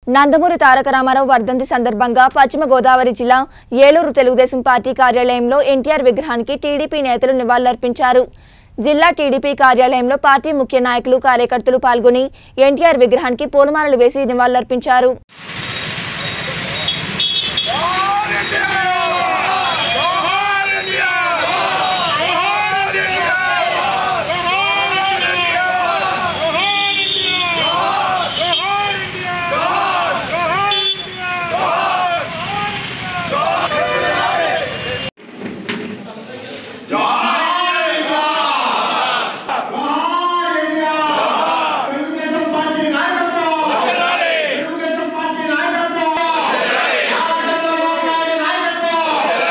నందమూరి తారక రామారావు వర్ధంతి సందర్భంగా పశ్చిమ గోదావరి జిల్లా ఏలూరు తెలుగుదేశం పార్టీ కార్యాలయంలో ఎన్టీఆర్ విగ్రహానికి టీడీపీ నేతలు నివాళులర్పించారు జిల్లా టీడీపీ కార్యాలయంలో పార్టీ ముఖ్య నాయకులు కార్యకర్తలు పాల్గొని ఎన్టీఆర్ విగ్రహానికి పూలమాలలు వేసి నివాళులర్పించారు తెలుగుదేశం పార్టీ నాయకత్వం తెలుగుదేశం పార్టీ నాయకత్వం చంద్రబాబు నాయుడు నాయకత్వం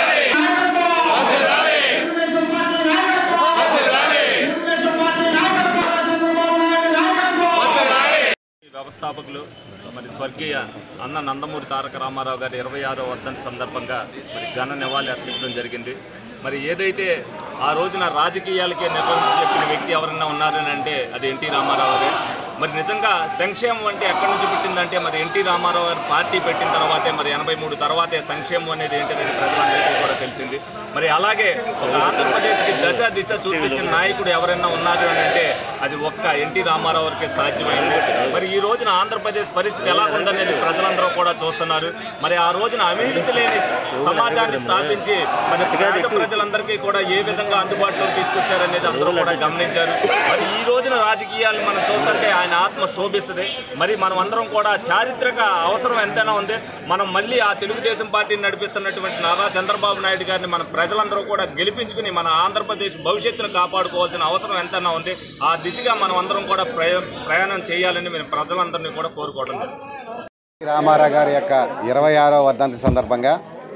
నాయకత్వం తెలుగుదేశం పార్టీ నాయకత్వం తెలుగుదేశం పార్టీ నాయకత్వం చంద్రబాబు నాయుడు నాయకత్వం ఈ వ్యవస్థాపకులు మరి స్వర్గీయ అన్న నందమూరి తారక రామారావు గారి ఇరవై ఆరో వర్ధంతి సందర్భంగా మరి ఘన నివాళి అర్పించడం జరిగింది మరి ఏదైతే ఆ రోజున రాజకీయాలకే నిర్వహణ చెప్పిన వ్యక్తి ఎవరైనా ఉన్నారని అంటే అది ఎన్టీ రామారావు గారే మరి నిజంగా సంక్షేమం అంటే ఎక్కడి నుంచి పుట్టిందంటే మరి ఎన్టీ రామారావు గారు పార్టీ పెట్టిన తర్వాతే మరి ఎనభై మూడు తర్వాతే సంక్షేమం అనేది ఏంటనేది ప్రజలందరికీ కూడా తెలిసింది మరి అలాగే ఒక ఆంధ్రప్రదేశ్కి దశ దిశ చూపించిన నాయకుడు ఎవరైనా ఉన్నారు అని అంటే అది ఒక్క ఎన్టీ రామారావు గారికి సాధ్యమైంది మరి ఈ రోజున ఆంధ్రప్రదేశ్ పరిస్థితి ఎలా ఉందనేది ప్రజలందరూ కూడా చూస్తున్నారు మరి ఆ రోజున అవినీతి లేని సమాజాన్ని స్థాపించి మరి పేద ప్రజలందరికీ కూడా ఏ విధంగా అందుబాటులోకి తీసుకొచ్చారనేది అందరూ కూడా గమనించారు మరి ఈ రోజున రాజకీయాలు మనం చూస్తుంటే ఆయన ఆత్మ శోభిస్తుంది మరి మనం అందరం కూడా చారిత్రక అవసరం ఎంతైనా ఉంది మనం మళ్ళీ ఆ తెలుగుదేశం పార్టీని నడిపిస్తున్నటువంటి నారా చంద్రబాబు నాయుడు గారిని మన ప్రజలందరూ కూడా గెలిపించుకుని మన ఆంధ్రప్రదేశ్ భవిష్యత్తును కాపాడుకోవాల్సిన అవసరం ఎంతైనా ఉంది ఆ దిశగా మనం అందరం కూడా ప్రయా ప్రయాణం చేయాలని మేము ప్రజలందరినీ కూడా కోరుకోవడం జరిగింది రామారావు గారి యొక్క ఇరవై ఆరో వర్ధంతి సందర్భంగా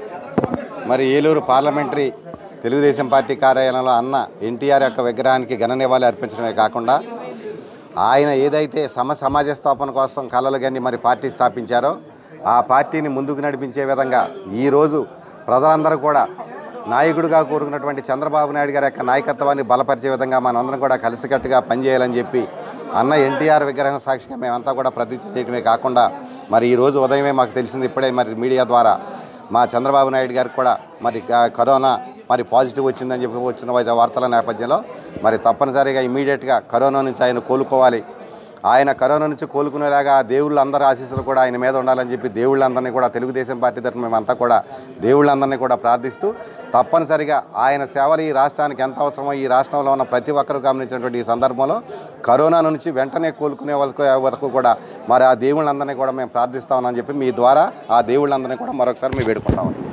మరి ఏలూరు పార్లమెంటరీ తెలుగుదేశం పార్టీ కార్యాలయంలో అన్న ఎన్టీఆర్ యొక్క విగ్రహానికి ఘన నివాళి అర్పించడమే కాకుండా ఆయన ఏదైతే సమ సమాజ స్థాపన కోసం కళలు కానీ మరి పార్టీ స్థాపించారో ఆ పార్టీని ముందుకు నడిపించే విధంగా ఈరోజు ప్రజలందరూ కూడా నాయకుడిగా కోరుకున్నటువంటి చంద్రబాబు నాయుడు గారి యొక్క నాయకత్వాన్ని బలపరిచే విధంగా మనందరం కూడా కలిసికట్టుగా పనిచేయాలని చెప్పి అన్న ఎన్టీఆర్ విగ్రహం సాక్షిగా మేమంతా కూడా ప్రతిష్ఠ చేయడమే కాకుండా మరి ఈరోజు ఉదయమే మాకు తెలిసింది ఇప్పుడే మరి మీడియా ద్వారా మా చంద్రబాబు నాయుడు గారికి కూడా మరి క- కరోనా మరి పాజిటివ్ వచ్చిందని చెప్పి వచ్చిన వా- వార్తల నేపథ్యంలో మరి తప్పనిసరిగా ఇమీడియట్గా కరోనా నుంచి ఆయన కోలుకోవాలి ఆయన కరోనా నుంచి కోలుకునేలాగా ఆ దేవుళ్ళందరి ఆశీస్సులు కూడా ఆయన మీద ఉండాలని చెప్పి దేవుళ్ళందరినీ కూడా తెలుగుదేశం పార్టీ తరఫున మేమంతా కూడా దేవుళ్ళందరినీ కూడా ప్రార్థిస్తూ తప్పనిసరిగా ఆయన సేవలు ఈ రాష్ట్రానికి ఎంత అవసరమో ఈ రాష్ట్రంలో ఉన్న ప్రతి ఒక్కరూ గమనించినటువంటి ఈ సందర్భంలో కరోనా నుంచి వెంటనే కోలుకునే వరకు వరకు కూడా మరి ఆ దేవుళ్ళందరినీ కూడా మేము ప్రార్థిస్తామని చెప్పి మీ ద్వారా ఆ దేవుళ్ళందరినీ కూడా మరొకసారి మేము వేడుకుంటాం